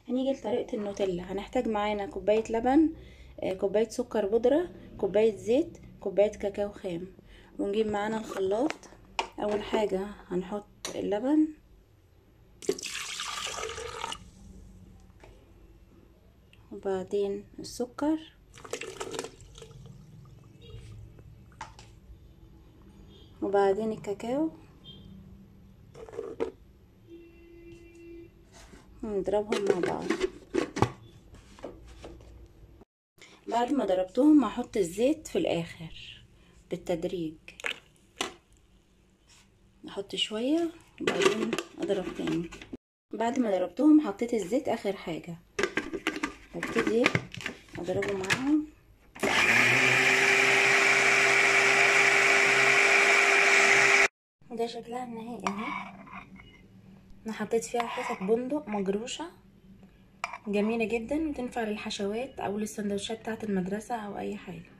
هنيجي لطريقة النوتيلا هنحتاج معانا كوباية لبن آه، كوباية سكر بودرة كوباية زيت كوباية كاكاو خام ونجيب معانا الخلاط اول حاجة هنحط اللبن وبعدين السكر وبعدين الكاكاو ونضربهم مع بعض بعد ما ضربتهم هحط الزيت في الاخر بالتدريج احط شوية وبعدين اضرب تاني بعد ما ضربتهم حطيت الزيت اخر حاجة هبتدي اضربه معاهم ده شكلها النهائي اهي انا حطيت فيها حتت بندق مجروشة جميلة جدا وتنفع للحشوات او للسندوتشات بتاعة المدرسة او اي حاجة